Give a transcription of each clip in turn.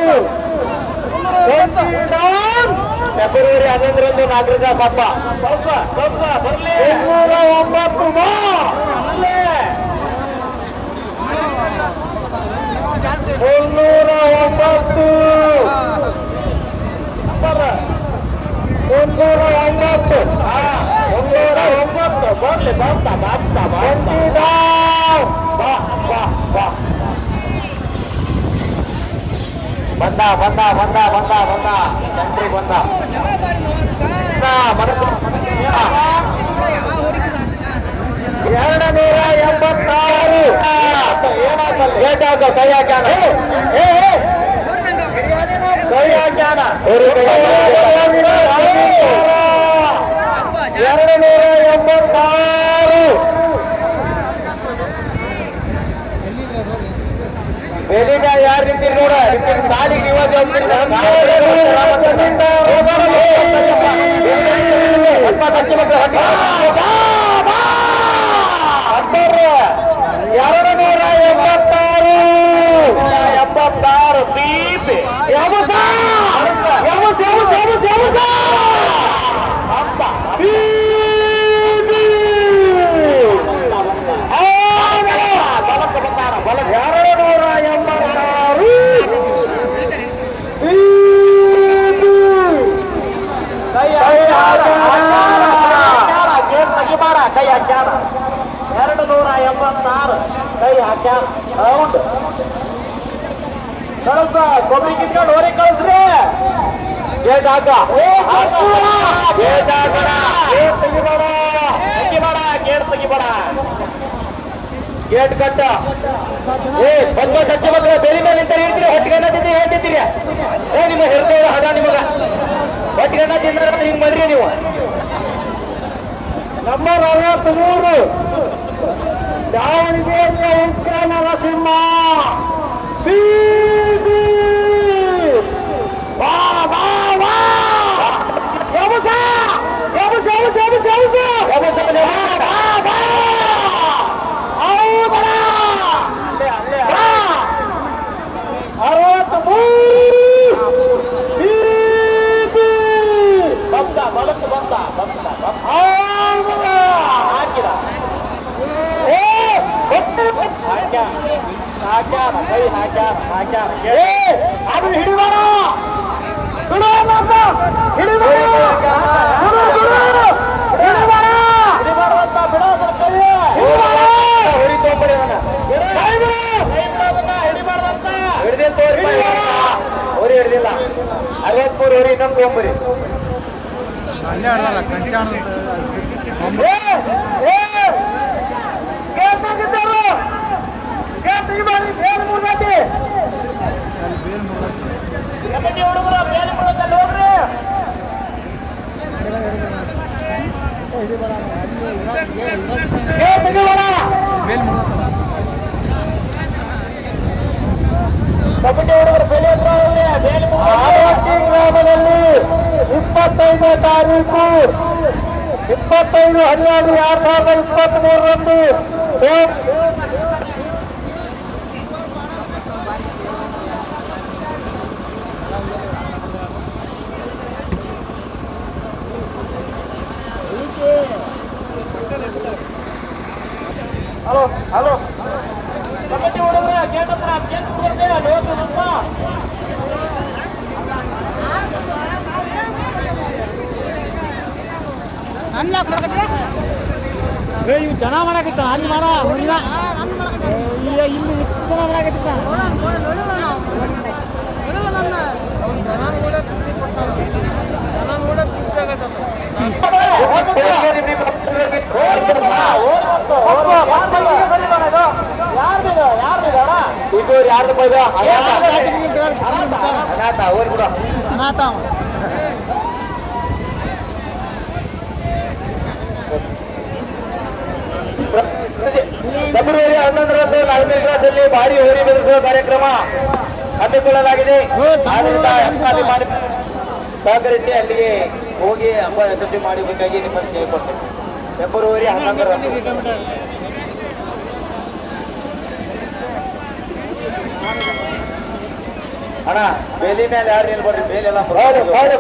February ಹನ್ನೊಂದರಂದು ನಾಗರಿಕ ಹಬ್ಬ ಸ್ವಲ್ಪ ಸ್ವಲ್ಪ ಬರ್ಲಿ ಇನ್ನೂರ ಒಂಬತ್ತು ಮಾ ಮುನ್ನೂರ ಒಂಬತ್ತು ಮುನ್ನೂರ ಒಂಬತ್ತು ಮುನ್ನೂರ ಒಂಬತ್ತು ಬರ್ಲಿ ಬಂತ ಬಂತ ಬಂದಿದ ಬಾ ಬಾ ಬಾ ಬಂದ ಬಂದ ಬಂದ ಬಂದ ಬಂದ ಸೆಂಟ್ರಿ ಬಂದ ಮನಸ್ಸು ಎರಡು ನೂರ ಎಂಬತ್ತಾರು ಏನಾಗ ಕೈ ಹಾಕ್ಯಾನ ಏ, ಏ, ಕೈ ಹಾಕ್ಯಾನ ಎರಡು ನೂರ ಎಂಬತ್ತಾರು ಬೇಲಿಗ ಯಾರು ನಿಂತಿರಿ ನೋಡ ಸಾಲಿಗೆ ಇವಾಗ ಎರಡು ನೂರ ಎಂಬತ್ತಾರು ಎಂಬತ್ತಾರು ಬೀಪಿ ಯಾವತ್ತ ಯಾವತ್ತ ಯಾವತ್ತ ಯಾವತ್ತ ಯಾವತ್ತ ಅಪ್ಪ ಬೀಪಿ ಬಲಕ್ಕೆ ಬಂದಾರ ಬಲಕ್ಕೆ ಎರಡು ನೂರ ಎಂಬತ್ತಾರು ಕೈ ತೆಗಿಬಾರ ಕೈ ಹಾಕ್ಯಾರ ಎರಡು ನೂರ ಎಂಬತ್ತಾರು ಕೈ ಹಾಕ್ಯಾರ ರೌಂಡ್ ಕಳ್ಸ ಕೊಬ್ಬರಿ ಕಿತ್ಕೊಂಡು ಹೊರಗೆ ಕಳಿಸ್ರಿ ಗೇಟ್ ಹಾಕ ಗೇಟ್ ಹಾಕಣ ಗೇಟ್ ತೆಗಿಬೇಡ ತೆಗಿಬೇಡ ಗೇಟ್ ತೆಗಿಬೇಡ ಗೇಟ್ ಕಟ್ಟ ಏ ಬಂದ ಸಚ್ಚಿ ಮಕ್ಕಳ ಬೇರೆ ಮೇಲೆ ನಿಂತ ಇರ್ತೀರಿ ಹೊಟ್ಟಿಗೆ ಅನ್ನತಿದ್ರಿ ಹೇಳ್ತಿದ್ದೀರಿ ಏ ನಿಮ್ಮ ಹಿಡ್ತೇವೆ ಹದ ನಿಮಗ ಹೊಟ್ಟಿಗೆ ಅನ್ನ ತಿಂದ್ರೆ ಹಿಂಗ್ ಮಾಡ್ರಿ ನೀವು ನಂಬರ್ ಅರವತ್ತ್ ಮೂರು ದಾವಣಗೆರೆ ಉತ್ತರ ನರಸಿಂಹ ಬೀದಿ. ವಾ ವಾ ವಾ ಯಮಸ ಯಮಸ ಯಮಸ ಯಮಸ ಯಮಸ ಯಮಸ ಬಾ, ಬಾ. ಹೌದಾ? ಬಾ. ಅರವತ್ಮೂರು ಬೀದಿ. ಬಂದ ಬಲಕ್ಕೆ ಬಂದ ಬಂದ ಬಂದ. ಹೌದಾ? ಹಾಕಿದ ಏ ಹಾಕ್ಯಾರ ಹಾಕ್ಯಾರ ಕೈ ಹಾಕ್ಯಾರ ಹಾಕ್ಯಾರ ಏ ಅದು ಹಿಡಿವಾರ ಬಿಡು ಅನ್ನೋದು. ಹಿಡಿವಾರ. ಬಿಡು, ಬಿಡು. ಹಿಡಿವಾರ. ಹಿಡಿಬಾರ್ದಂತ ಬಿಡು ಅದನ್ನ ಕೈ. ಹಿಡಿವಾರ. ಕೈ ಬಿಡು. ಹಿಡಿಬಾರ್ದಂತ. ಹಿಡಿದಿಲ್ಲ ಹೊರಿ ಹಿಡಿದಿಲ್ಲ ಅರವತ್ಮೂರು ಹೊರಿ ಇನ್ನೊಂದು ತೊಗೊಂಬರಿ ಅಲ್ಲೇ ಆಡಲ್ಲ ಕಂಚಾಣ ಏ, ಏ, ಗೇಟ್ ತೆಗಿತಾರು. ಗೇಟ್ ತೆಗಿಬಾರ್ದು, ಬೇಲ್ ಮುರ್ದೈತಿ. ಕಬಡ್ಡಿ ಹುಡುಗರು ಬೇಲ್ ಮುರ್ದೈತಲ್ಲ ಹೋಗ್ರಿ. ಗೇಟ್ ತೆಗಿಬೇಡ. ಕಬಡ್ಡಿ ಹುಡುಗರು ಬೆಲೆ ಹತ್ರ ಹೋಗ್ರಿ, ಬೇಲ್ ಮುರ್ದೈತಿ. ಗ್ರಾಮದಲ್ಲಿ ಇಪ್ಪತ್ತೈದನೇ ತಾರೀಕು ಇಪ್ಪತ್ತೈದು ಹನ್ನೆರಡು ಎರಡ್ ಸಾವಿರದ ಇಪ್ಪತ್ತ್ ಮೂರರಂದು ಹಲೋ ಹಲೋ ಕಬಡ್ಡಿ ಹುಡುಗರ ಗೇಟ್ ಹತ್ರ ಗೇಟ್ ಹುಡುಗರೇ ಅಲ್ಲಿ ಹೋಗಿ ಸ್ವಲ್ಪ ಏ ಇವ್ ಜನ ಮಾಡಕತ್ತ ಅಲ್ಲಿ ಮಾಡ ಇಲ್ಲ ಇಲ್ಲ ಇಲ್ಲಿ ಇಷ್ಟು ಜನ ಮಾಡಕತ್ತ ಇದು ಯಾರ್ದು ಬೈದ ಅನಾಥ ಹೋಗಿ ಬಿಡು ಅನಾಥ ಅವ. ಫೆಬ್ರವರಿ ಹನ್ನೊಂದರಂದು ನಾಲ್ಕನೇ ಕ್ಲಾಸಲ್ಲಿ ಭಾರಿ ಹೋರಿ ಬೆಳೆಸುವ ಕಾರ್ಯಕ್ರಮ ಹಮ್ಮಿಕೊಳ್ಳಲಾಗಿದೆ ಆದ್ದರಿಂದ ಎಂತಾದಿ ಮಾಡಿ ಸಹಕರಿಸಿ ಅಲ್ಲಿಗೆ ಹೋಗಿ ಹಬ್ಬ ಯಶಸ್ವಿ ಮಾಡಬೇಕಾಗಿ ನಿಮ್ಮನ್ನು ಕೇಳಿಕೊಡ್ತೇನೆ ಫೆಬ್ರವರಿ ಹನ್ನೊಂದರಂದು ಅಣ್ಣ ಬೇಲಿ ಮೇಲೆ ಯಾರು ನಿಲ್ಬರ್ರಿ ಬೇಲೆಲ್ಲ ಹೌದು ಹೌದು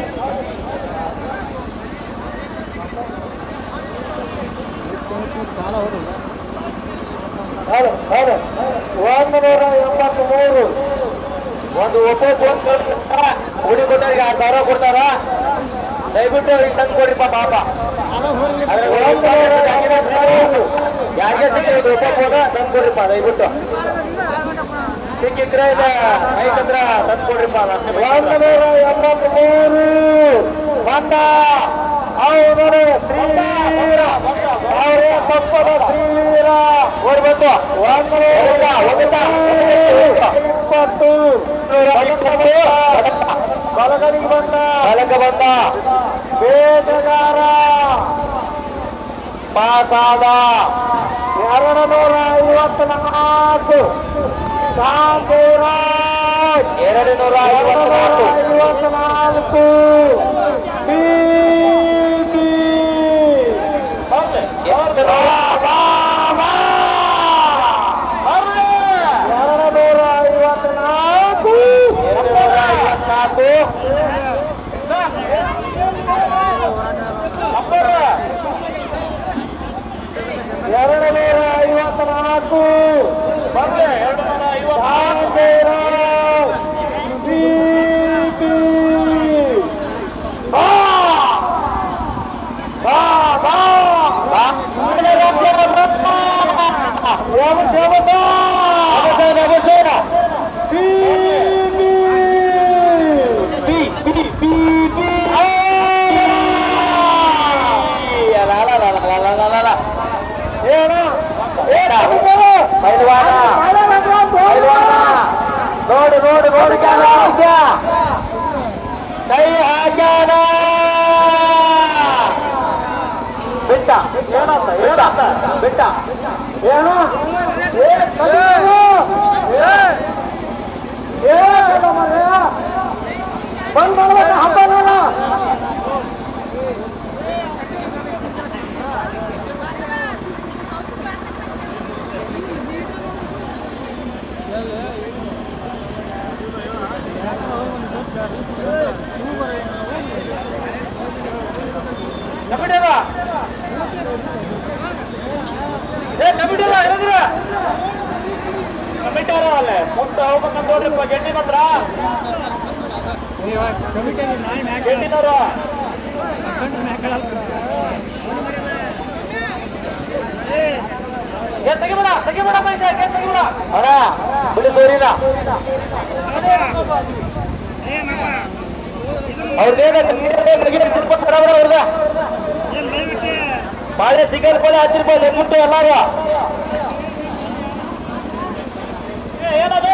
ಹೌದು ಹೌದು ಒಂದು ನೂರ ಎಂಬತ್ತು ಮೂರು ಒಂದು ಒಬ್ಬ ಹುಡಿ ಕೊಟ್ಟವ್ರಿಗೆ ಆರು ಸಾವಿರ ಕೊಡ್ತಾರ ದಯವಿಟ್ಟು ಅವ್ರಿಗೆ ತಂದು ಕೊಡ್ರಿಪ್ಪ ಪಾಪ ಅದ್ರಾಗ ಒಂದು ನೂರ ಎಂಬತ್ತು ಯಾರಿಗೆ ಸಿಕ್ಕಿದ್ರೆ ಒಬ್ಬ ಹೋದ ತಂದು ಕೊಡ್ರಿಪ್ಪ ದಯವಿಟ್ಟು ಸಿಕ್ಕಿದ್ರೆ ಇಲ್ಲ ಮೈಕ್ ಹತ್ರ ತಂದು ಕೊಡ್ರಿಪ್ಪ ಒಂದು ನೂರ ಎಂಬತ್ತು ಮೂರು ಬಂದ ಅವರು ಶ್ರೀವೀರ ಅವರೇ ತಪ್ಪದ ಶ್ರೀವೀರ ಓಡಿ ಬಂದು ಒಂದು ನೂರ ಇಪ್ಪತ್ತು ಬಲಗಡಿಗೆ ಬಂದ ಬಲಕ ಬಂದ ಬೇಟೆಗಾರ ಪಾಸಾದ ಎರಡು ನೂರ ಐವತ್ನಾಲ್ಕು ಶಾಂತಿರಾಜ್ ಎರಡು ನೂರ ಐವತ್ನಾಲ್ಕು ಎರಡು ನೂರ ಐವತ್ನಾಲ್ಕು ಎರಡು ನೂರ ಐವತ್ನಾಲ್ಕು ಎರಡು ನೂರ ಐವತ್ನಾಲ್ಕು ಎರಡು ನೂರ ನೋಡು ನೋಡು ನೋಡು ಕೈ ಹಾಕ್ಯಾನ ಬಿಟ್ಟ ಏನಂತ ಏನಂತ ಬಿಟ್ಟ ಏನು ಬಂದ್ ಮಾಡ್ಬೇಕು ಹಬ್ಬನ ಕಮಿಟಿಯಲ್ಲ ಏ ಕಮಿಟಿಯಲ್ಲ ಹೇಳಿದ್ರ ಕಮಿಟಿ ಅಲ್ಲೇ ಮುಂದೆ ಹೋಗ್ಬೇಕಂತ ನೋಡ್ರಿಪ್ಪ ಗೆಂಡಿನ ಹತ್ರ ಗೆಂಡಿನವ್ರು ಏ ತೆಗಿಬೇಡ ತೆಗಿಬೇಡ ಮನುಷ್ಯ ಏ ತೆಗಿಬೇಡ ಅಣ್ಣ ಬಿಡಿ ಸೋರಿನ ಅವ್ರದ್ದೇನ ಬಾಳೆ ಸಿಗಲ್ ಪದ ಹತ್ತು ರೂಪಾಯಿ ಬಂದ್ಬಿಟ್ಟು ಎಲ್ಲಾರು ಏನದೇ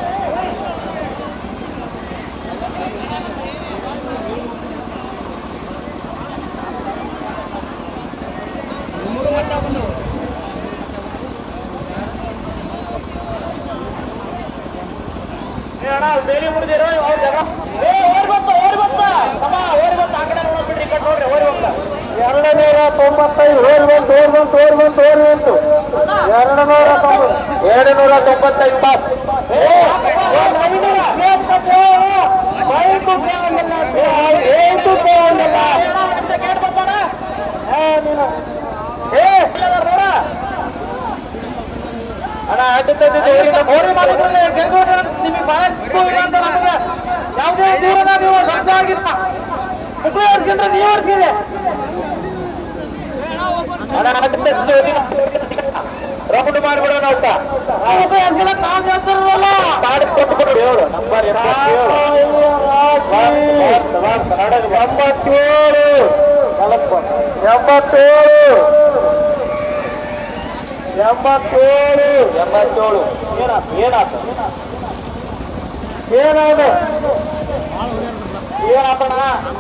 ಏ ಅಣ್ಣ ಬೇಲಿ ಮುಡಿದಿರೋ ಅವ್ರ ಜನ ಏ ಓಡಿ ಬಂತ ಓಡಿ ಬಂತ ಸಮ ಓಡಿ ಬಂತ ಆ ಕಡೆ ನೋಡ್ಬಿಡ್ರಿ ಈ ಕಡೆ ನೋಡ್ರಿ ಓಡಿ ಬಂತ ಎರಡು ನೂರ ತೊಂಬತ್ತೈದು ಓಡಿ ಬಂತು ಓಡಿ ಬಂತು ಓಡಿ ಬಂತು ಓಡಿ ಬಂತು ಎರಡು ನೂರ ತೊಂಬತ್ತು ಎರಡು ನೂರ ತೊಂಬತ್ತೈದು ಬಾಸ್ ಅಣ್ಣ ಅಡ್ಡ ತಂದಿದ್ದು ಮೋರಿ ಮಾಡಿದ್ರೆ ನಿಮಗೆ ಬರಕ್ಕೂ ಇಲ್ಲ ಅಂತ ನಮಗೆ ಯಾವುದೇ ದೂರನ ನೀವು ಶಬ್ದ ಆಗಿಲ್ಲ ಮುಖ ಹೊಡ್ಕೊಂಡ್ರೆ ನೀವು ಹೊಡ್ತೀರಿ ಅಣ್ಣ ಅಡ್ಡ ರೌಂಡ್ ಮಾಡಿಬಿಡೋಣ ಅಂತ ನಾವು ಹೇಳ್ತಾರಲ್ಲ ಕಾರ್ಡ್ ಕೊಟ್ಬಿಡು ಹೇಳು ನಂಬರ್ ಕರ್ನಾಟಕ ಎಂಬತ್ತೇಳು ಎಂಬತ್ತೇಳು ಎಂಬತ್ತೇಳು ಎಂಬತ್ತೇಳು ಏನಾಯ್ತು ಏನಾಯ್ತು ಏನಾದ ಏನಪ್ಪಣ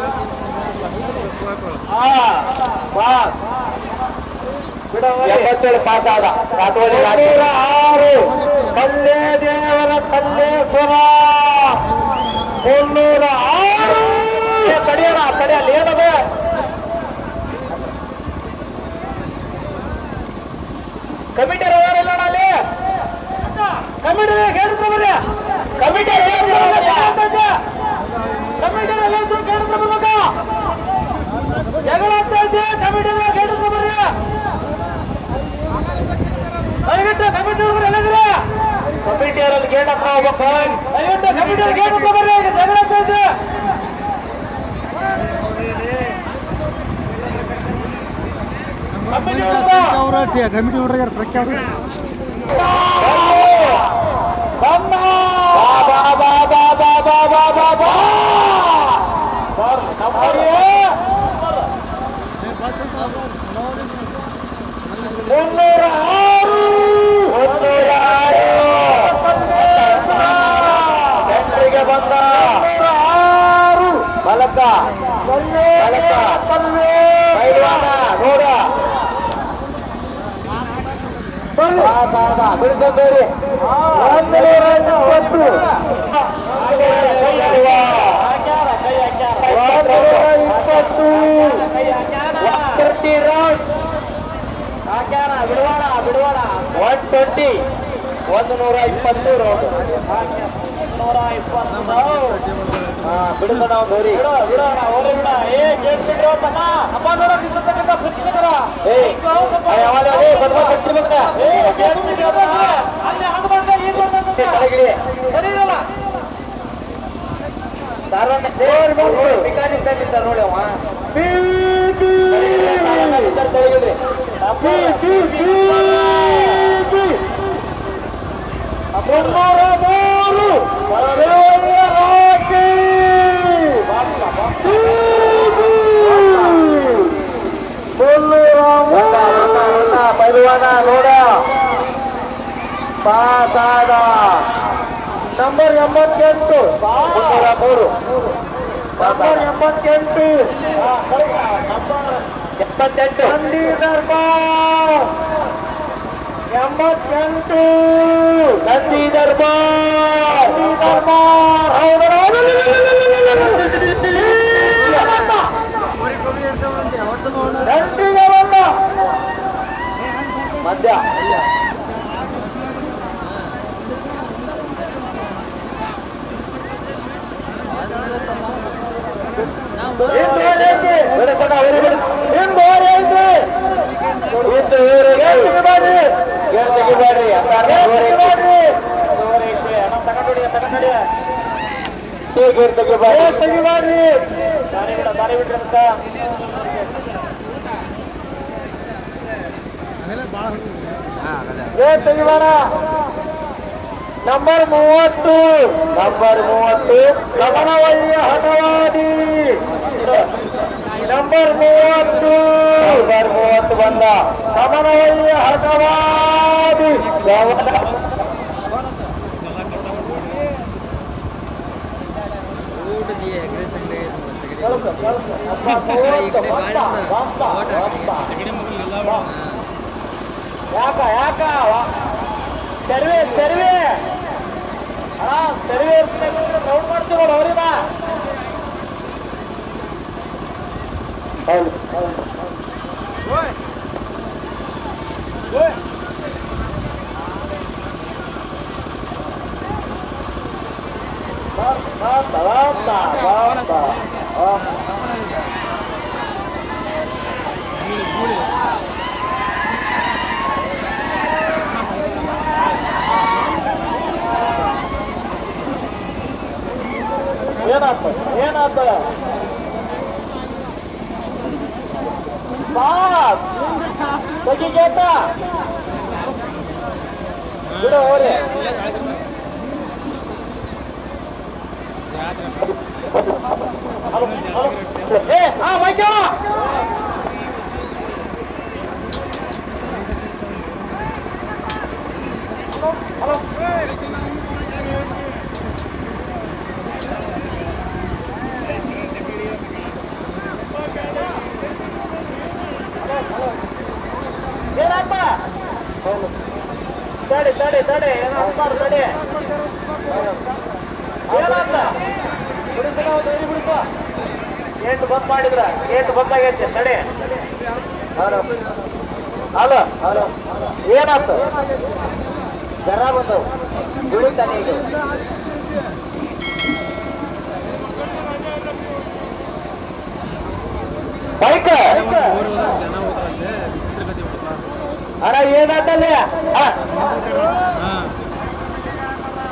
ಹಾ ಪಾಸ್ ಎಂಬತ್ತೇಳು ಪಾಸ್ ಆದ ಕಾಟೋಲಿ ಆರು ಕಲ್ಲೆ ದೇವರ ಕಲ್ಲೇಶ್ವರ ಮುನ್ನೂರ ಆರು ತಡಿಯೋಣ ತಡಿಯಲ್ಲಿ ಏನದು ಕಮಿಟಿ ಯಾರಿಲ್ಲ ಅಲ್ಲಿ ಕಮಿಟಿ ಹೇಳ್ಕೊಂಡ್ರಿ ಕಮಿಟಿ ಕಮಿಟಿಯವರಲ್ಲಿ ಗೇಟ್ ಹತ್ರ ಹೋಗ್ಬೇಕು ದಯವಿಟ್ಟು ಕಮಿಟಿಯವ್ರು ಗೇಟ್ ಹತ್ರ ಬರ್ರಿ ಈಗ ಜಗಳ ಆಗ್ತಾ ಇದೆ. ಕಮಿಟಿಯವರು ಕಮಿಟಿ ಹುಡುಗರು ಪ್ರಖ್ಯಾ ಅವರು ಬಮ್ಮ! ಬಾ, ಬಾ, ಬಾ, ಬಾ, ಬಾ, ಬಾ, ಬಾ, ಬಾ! ಸರ್, ನಮ್ಮವರಿಗೆ ಮುನ್ನೂರ ಆರು ಮುನ್ನೂರ ಆರು ಸೆಂಟ್ರಿಗೆ ಬಂದ ಆರು ಮಲಕ ಮಲಕ ಪೈಲ್ವಾನ ನೋಡ ಬಿಡಿಸೋರಿ ಒಂದೂರ ಇಪ್ಪತ್ತು ಒಂದೂರ ಇಪ್ಪತ್ತು ತರ್ಟಿ ರೌಂಡ್ ಬಿಡವಾಡ ಬಿಡವಾಡ ಒನ್ ಟ್ವೆಂಟಿ ಒಂದು ನೂರ ಇಪ್ಪತ್ತು ರೌಂಡ್ ನೂರ ಇಪ್ಪತ್ತು ಹಾ ಬಿಡುಗಡ ಒಂದು ಹೋರಿ ಬಿಡೋಣ ಹೋರಿ ಬಿಡ ಏ ಗೇಟ್ ಬಿಡ್ರೋ ತಮ್ಮ ಅಪ್ಪ ನೋಡ ನಿಂತಕ್ಕಂಥ ಪ್ರತಿನಿಧಿಗಳ ಏ ಯಾವಾಗ ಏ ಬದಲ ಕಟ್ಟಿ ಬಂದ ಏ ಗೇಟ್ ಬಿಡ್ರೋ ಅಲ್ಲಿ ಹಂಗ ಬಂದ ಈ ಬಂದ ಕೆಳಗಿಳಿ ಸರಿ ಇರಲ್ಲ ಸಾರ್ವಜನಿಕ ಪಿಕಾನಿ ತಂದಿದ್ದ ನೋಡಿ ಅವ ತೆಳಗಿಳ್ರಿ ಮುನ್ನೂರ ಮೂರು ರಾಕಿ ಮುನ್ನೂರ ಪೈಲ್ವಾನ ನೋಡ ಪಾಸಾದ ನಂಬರ್ ಎಂಬತ್ತೆಂಟು ಮುನ್ನೂರ ಮೂರು ನಂಬರ್ ಎಂಬತ್ತೆಂಟು ಎಪ್ಪತ್ತೆಂಟು ನಂದಿ ದರ್ಬಾರ್ ಎಂಬತ್ತೆಂಟು ನಂದಿ ದರ್ಬಾರ್ ನಂದಿ ದರ್ಬಾರ್ ಹೌದು ನಂದಿಗೆ ಬಂದ ಮಧ್ಯ ಬೆಳೆಸೋಣ ಅವರಿಗೆ ಹಿಂದೆ ಹಿಂದೆ ಹಿಂದೆ ಊರಿಗೆ ತೆಗಿಬೇಡ್ರಿ ಗೇಟ್ ತೆಗಿಬೇಡ್ರಿ ಗೇಟ್ ತೆಗಿಬೇಡ್ರಿ ತೆಗಿಬೇಡ್ರಿ ದಾರಿ ಬಿಡ ದಾರಿ ಬಿಡ್ರಿ ಅಂತ ಗೇಟ್ ತೆಗಿಬೇಡ ನಂಬರ್ ಮೂವತ್ತು ನಂಬರ್ ಮೂವತ್ತು ಗಮನವಳ್ಳಿಯ ಹಠವಾದಿ ನಂಬರ್ ಮೂವತ್ತು ನಂಬರ್ ಮೂವತ್ತು ಬಂದ ಗಮನವಳ್ಳಿಯ ಹಠವಾದಿ ಗಮನ ಕಳ್ಸು, ಕಳ್ಸು. ಅಪ್ಪ, ಮೂವತ್ತು, ಬಂದ, ಬಂದ, ಬಂದ. ಯಾಕ ಯಾಕ ತೆರವೆ ತೆರವೆ ಅಣ್ಣ ತೆರವೆ ರೌಂಡ್ ಮಾಡ್ತೀವಿ ನೋಡಿ ಅವ್ರಿಗ ಹೌದು ಏನಾತ ಏನಾತ ಬಾಸ್ ತೆಗಿ ಗೇಟ ಬಿಡು ಅವ್ರೆ ಹಲೋ ಹಲೋ ಏ ಹಾ ಮೈಕ ಹಲೋ ಏನಪ್ಪ ತಡಿ ತಡಿ ತಡಿ ಏನಪ್ಪ ತಡಿ ಏನಂತ ಬಿಡಿಸೋ ತಡಿ ಬಿಡಿಸೋ ಗೇಟ್ ಬಂದ್ ಮಾಡಿದ್ರ ಗೇಟ್ ಬಂದ್ ಆಗೈತೆ ತಡಿ ಹಲೋ ಹಲೋ ಹಲೋ ಏನಾಯ್ತು ಜರ ಬಂದವು ಬಿಡುತ್ತಾನೆ ಈಗ ಬೈಕ್ ಅಣ್ಣ ಏನಾದಲ್ಲಿ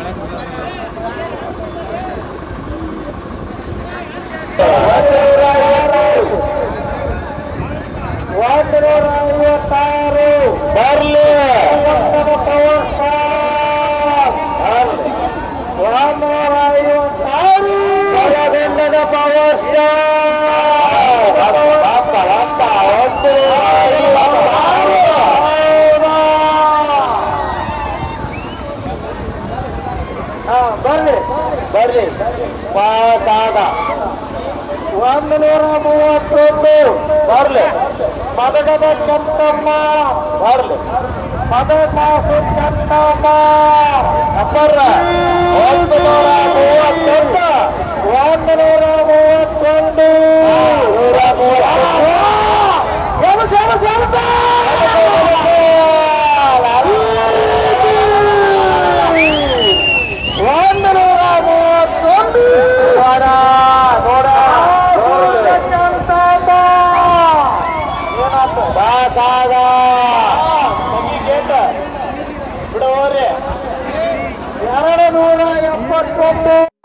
ಒಂದು ನೂರ ಐವತ್ತಾರು ಬರ್ಲಿ ಪವರ್ ಸ್ಟಾರ್ ಒಂದು ನೂರ ಐವತ್ತಾರು ಹೊರಗಣ್ಣದ ಪವರ್ ಸ್ಟಾರ್ ಒಂದು ನೂರ ಐವತ್ತಾರು ಹಾ ಬರ್ಲಿ ಬರ್ಲಿ ಪಾಸ್ ಆದ ಒಂದು ನೂರ ಮೂವತ್ತೊಂದು ಬರ್ಲಿ ಪದಕದ ಚಂತಮ್ಮ ಬರ್ಲಿ ಪದಕಾಸು ಚಂತಮ್ಮ ನಂಬರ್ ಒಂದು ನೂರ ಮೂವತ್ತೊಂದು ಒಂದು ನೂರ ಮೂವತ್ತೊಂದು ನೂರ ಮೂವತ್ತೊಂದು ಒಂದು ನೂರ ಮೂವತ್ತೊಂದು ನೋಡ ನೋಡ ಪಾಸಾದ ಬಿಡೋರಿ ಎರಡು ನೂರ ಎಪ್ಪತ್ತೊಂದು